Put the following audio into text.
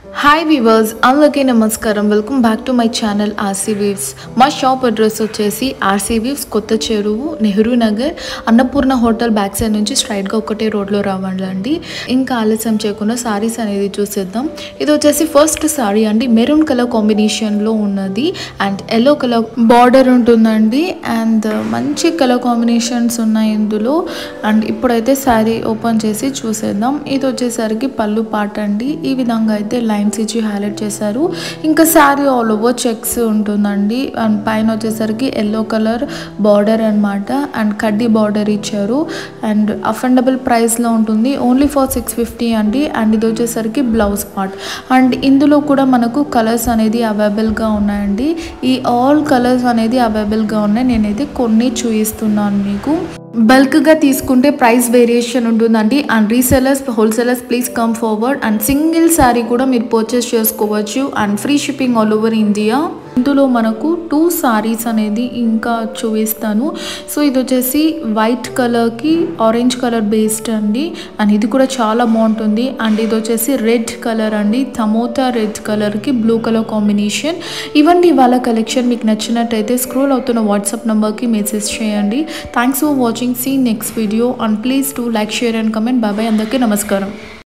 hi weavers అందరికీ నమస్కారం welcome back to my channel RC weaves మా షాప్ అడ్రస్ వచ్చేసి RC weaves Kotha Cheruvu Nehru Nagar Annapurna hotel back side నుంచి స్ట్రైట్గా ఒకటే రోడ్లో రావాలండి ఇంకా ఆలస్యం చేయకుండా సారీస్ అనేది చూసేద్దాం ఇది వచ్చేసి ఫస్ట్ సారీ అండి మెరూన్ కలర్ కాంబినేషన్లో ఉన్నది అండ్ ఎల్లో కలర్ బార్డర్ ఉంటుందండి అండ్ మంచి కలర్ కాంబినేషన్స్ ఉన్నాయి ఇందులో అండ్ ఇప్పుడైతే శారీ ఓపెన్ చేసి చూసేద్దాం ఇది వచ్చేసరికి పళ్ళు పాట అండి ఈ విధంగా అయితే లైన్స్ ఇచ్చి హైలైట్ చేశారు ఇంకా శారీ ఆల్ ఓవర్ చెక్స్ ఉంటుందండి అండ్ పైన వచ్చేసరికి ఎల్లో కలర్ బార్డర్ అన్నమాట అండ్ కడ్డీ బార్డర్ ఇచ్చారు అండ్ అఫెండబుల్ ప్రైస్లో ఉంటుంది ఓన్లీ ఫర్ సిక్స్ ఫిఫ్టీ అండి అండ్ ఇది వచ్చేసరికి బ్లౌజ్ పార్ట్ అండ్ ఇందులో కూడా మనకు కలర్స్ అనేది అవైలబుల్గా ఉన్నాయండి ఈ ఆల్ కలర్స్ అనేది అవైలబుల్గా ఉన్నాయి నేనైతే కొన్ని చూపిస్తున్నాను మీకు బల్క్గా తీసుకుంటే ప్రైస్ వేరియేషన్ ఉంటుందండి and resellers wholesalers please come forward and single sari కూడా మీరు పర్చేస్ చేసుకోవచ్చు and free shipping all over India ఇందులో మనకు టూ సారీస్ అనేది ఇంకా చూపిస్తాను సో ఇది వచ్చేసి వైట్ కలర్కి ఆరెంజ్ కలర్ బేస్డ్ అండి అండ్ ఇది కూడా చాలా బాగుంటుంది అండ్ ఇది వచ్చేసి రెడ్ కలర్ అండి టమోటా రెడ్ కలర్కి బ్లూ కలర్ కాంబినేషన్ ఇవన్నీ వాళ్ళ కలెక్షన్ మీకు నచ్చినట్టయితే స్క్రోల్ అవుతున్న వాట్సాప్ నెంబర్కి మెసేజ్ చేయండి thanks for watching see next video and please to like share and comment బాబాయ్ అందరికీ నమస్కారం